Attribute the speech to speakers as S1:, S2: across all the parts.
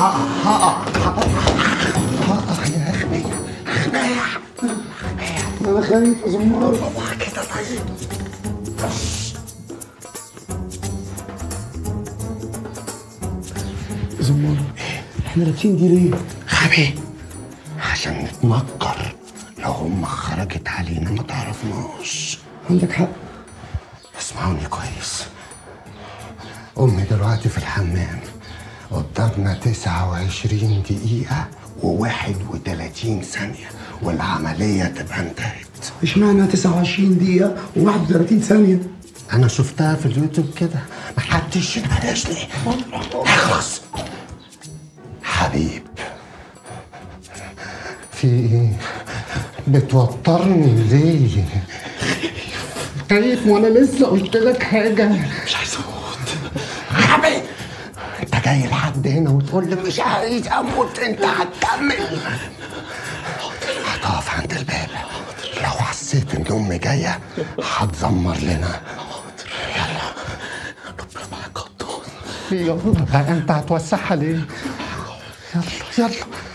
S1: هقع هقع هقع يا اخي
S2: انا خايف يا زمار
S1: كده طيب
S2: زمار احنا لابسين دي ليه؟
S1: غبي عشان نتنكر لو هم خرجت علينا ما تعرفناش
S2: عندك حق
S1: اسمعوني كويس أمي دلوقتي في الحمام قدامنا 29 دقيقة و31 ثانية والعملية تبقى انتهت
S2: اشمعنى 29 دقيقة و31 ثانية؟
S1: أنا شفتها في اليوتيوب كده محدش يناقشني اخلص حبيب في ايه؟ بتوترني ليه؟ خايف وانا لسه قلت لك حاجة
S2: مش عايز اموت
S1: حبيب انت جاي لحد هنا وتقول لي مش عايز اموت انت هتكمل هتقف عند الباب لو حسيت ان امي جايه هتزمر لنا يلا
S2: ربنا معاك غطان
S1: يلا بقى انت هتوسعها ليه يلا يلا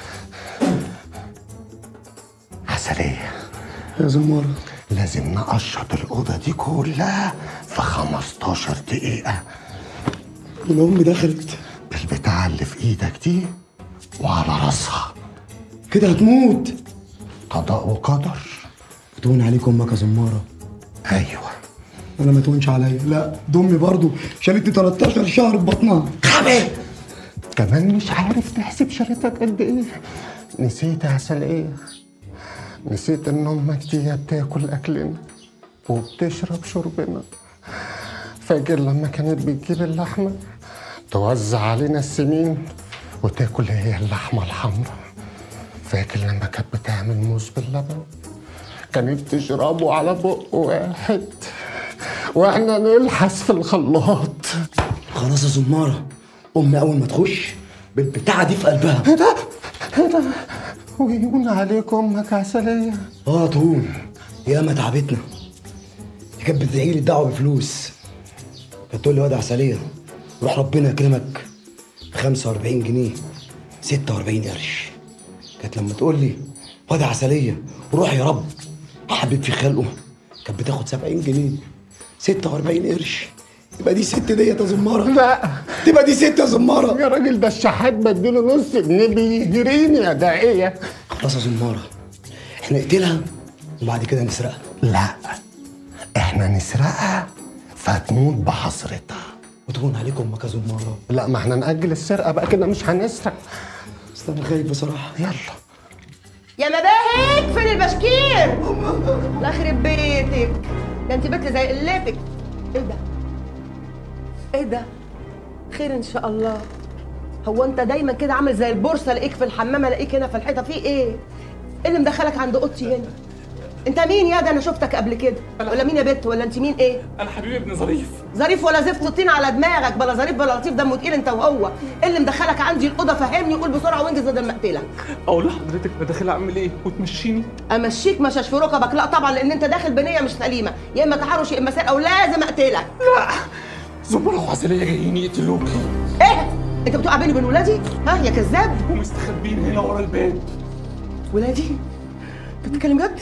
S1: عسلية
S2: يا زمارة
S1: لازم نقشط الأوضة دي كلها في 15 دقيقة
S2: من امي دخلت
S1: بالبتاعة اللي في إيدك دي وعلى راسها
S2: كده هتموت
S1: قضاء وقدر
S2: تهون عليك امك يا زمارة
S1: أيوه
S2: انا ما تهونش عليا لا دي امي برضه شالتني 13 شهر في بطنها
S1: غبي كمان مش عارف تحسب شريطك قد ايه نسيت يا عسلية نسيت ان امك دي بتاكل اكلنا وبتشرب شربنا فاكر لما كانت بتجيب اللحمة توزع علينا السمين وتاكل هي اللحمة الحمراء فاكر لما كانت بتعمل موز باللبن كانت تشربه على بق واحد واحنا نلحس في الخلاط
S2: خلاص يا زمارة امي اول ما تخش بالبتاعة دي في قلبها
S1: ايه ده؟ ايه ده؟ ويهون عليك امك عسلية
S2: اه تهون ياما تعبتنا دي كانت بتدعي لي الدعوه بفلوس كانت تقول لي واد عسليه روح ربنا يكرمك ب 45 جنيه 46 قرش كانت لما تقول لي واد عسليه روح يا رب حبيب في خلقه كانت بتاخد 70 جنيه 46 قرش يبقى دي ست ديت يا زماره
S1: لا
S2: تبقى دي ست يا زماره
S1: يا راجل ده الشحات بديله نص جنيه بيجريني يا داعية
S2: خلاص يا زماره احنا نقتلها وبعد كده نسرقها
S1: لا احنا نسرقها فتموت بحسرتها
S2: وتهون عليكم امك يا زماره
S1: لا ما احنا نأجل السرقة بقى كده مش هنسرق
S2: بس انا خايف بصراحه
S1: يلا
S3: يا مباهج فين البشكير لا يخرب بيتك ده انت بنت زي قلتك ايه ده ايه ده خير ان شاء الله هو انت دايما كده عامل زي البورصه الاقيك في الحمام الاقيك هنا في الحيطه في ايه ايه اللي مدخلك عند اوضتي هنا انت مين يا ده انا شفتك قبل كده ولا مين يا بت ولا انت مين ايه
S4: انا حبيبي ابن ظريف
S3: ظريف ولا زفت طين على دماغك بلا ظريف بلا لطيف دمه تقيل انت وهو ايه اللي مدخلك عندي الاوضه فهمني قول بسرعه وانجز بدل ما اقتلك
S4: اقول لحضرتك انا داخل اعمل ايه وتمشيني
S3: امشيك مشاش في ركبك لا طبعا لان انت داخل بنيه مش سليمه يا اما تحرش يا اما سرقه ولازم اقتلك
S4: زملاء وعسلية جايين يقتلوكي
S3: ايه انت بتوقع بيني وبين ولادي ها يا كذاب
S4: ومستخبين هنا ورا الباب
S3: ولادي انت بتتكلم جد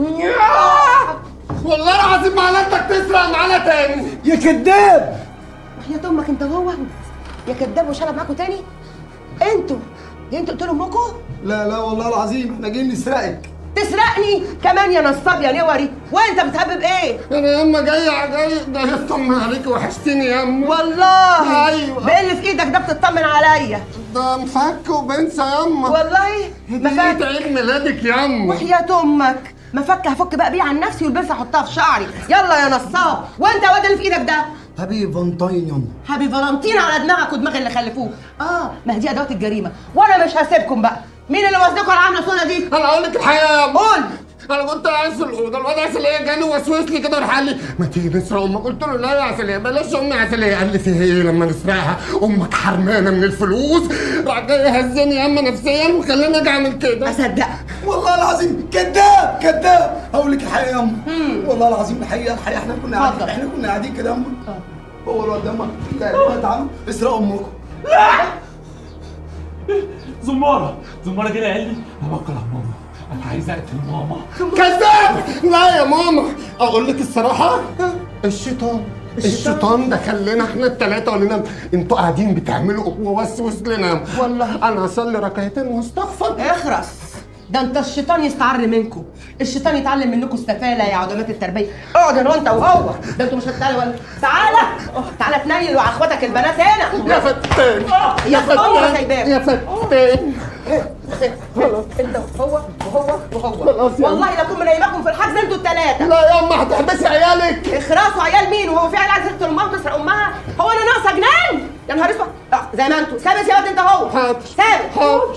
S1: والله العظيم ما علامتك تسرق معانا تاني
S2: يا كذاب
S3: وحياة امك انت وهو يا كذاب وشرب معاكوا تاني انتوا دي انتوا قلتوا امكم
S2: لا لا والله العظيم احنا جايين نسرقك
S3: تسرقني كمان يا نصاب يا نوري وانت بتهبب ايه
S1: انا يا اما جاي جاي ده يطمن عليك وحشتني يا اما
S3: والله
S1: أيوة.
S3: باللي في ايدك ده بتطمن عليا
S1: ده مفك وبنسى يا اما
S3: والله
S1: هدية
S3: مفك
S1: عيد ميلادك يا اما
S3: وحياة امك مفك هفك بقى بيه عن نفسي والبنسة احطها في شعري يلا يا نصاب وانت واد اللي في ايدك ده
S2: حبيبي فانتاين ياما
S3: هابي فالنتين على دماغك ودماغ اللي خلفوه اه ما هي دي ادوات الجريمه وانا مش هسيبكم بقى مين اللي وزنكم على عامله الصوره دي
S1: انا اقول لك الحقيقه يا أما.
S3: قول
S1: انا كنت قاعد في الاوضه الواد عسليه جاني وسوس لي كده وراح قال لي ما تيجي نسرق امك قلت له لا يا عسليه بلاش امي عسليه قال لي فيها ايه لما نسرقها امك حرمانه من الفلوس راح جاي هزني يا اما نفسيا وخلاني اجي اعمل كده
S3: اصدق
S2: والله العظيم كذاب كذاب هقول لك الحقيقه يا أما. والله العظيم الحقيقه الحقيقه احنا كنا قاعدين
S3: اتفضل.
S2: احنا كنا قاعدين كده يا أما. هو الواد ده أما. لا لا تعالوا اسرقوا امكم
S4: زماره زماره جه قال لي انا بكره ماما انا عايز اقتل ماما
S1: كذاب لا يا ماما اقول لك الصراحه الشيطان الشيطان دخل لنا احنا الثلاثه وقال لنا انتوا قاعدين بتعملوا ووسوس لنا
S3: والله.
S1: انا اصلي ركعتين واستغفر
S3: اخرس ده انت الشيطان يستعر منكم الشيطان يتعلم منكم السفاله يا عدمات التربيه اقعد انا وانت وهو ده انتوا مش هتتعلموا ولا تعالى تعالى تنيل على اخواتك البنات هنا
S1: يا فتان
S3: يا أمه
S1: فتان
S3: سايباك.
S1: يا فتان
S3: انت وهو وهو وهو
S1: خلاص يا
S3: والله لكم منيمكم في الحجز انتوا الثلاثه
S1: لا يا اما هتحبسي عيالك
S3: اخرسوا عيال مين وهو في عيال عايز تقتل امها وتسرق امها هو انا ناقصه جنان يا نهار اسود اه زي ما انتوا ثابت يا واد انت هو
S1: حاضر.
S3: ثابت
S1: حاضر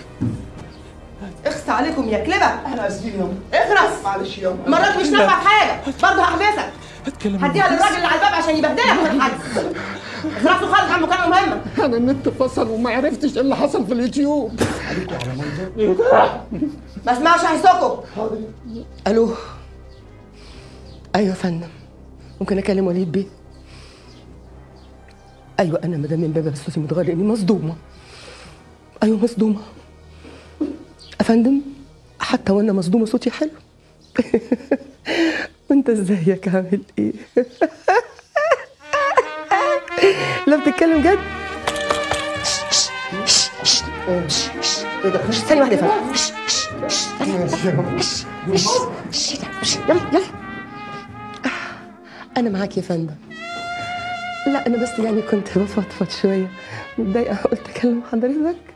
S3: اخس عليكم يا كلبه
S2: احنا اسفين يا
S3: اخرس
S2: معلش يا
S3: مرات مش نافعه في حاجه برضه هحبسك
S4: اتكلم
S3: هديها للراجل اللي على الباب عشان يبهدلك في الحجز اخرسوا خالص عن مكالمه مهمه
S1: انا النت فصل وما عرفتش ايه اللي حصل في اليوتيوب
S3: ما اسمعش هيسكوا الو ايوه يا فندم ممكن اكلم وليد بيه ايوه انا مدام من بابا بس صوتي متغير لاني مصدومه ايوه مصدومه افندم حتى وانا مصدومه صوتي حلو وانت ازيك عامل ايه لا بتتكلم جد ثانية واحدة يا فندم يلا يلا أنا معاك يا فندم لا أنا بس يعني كنت بفضفض شوية متضايقة قلت أكلم حضرتك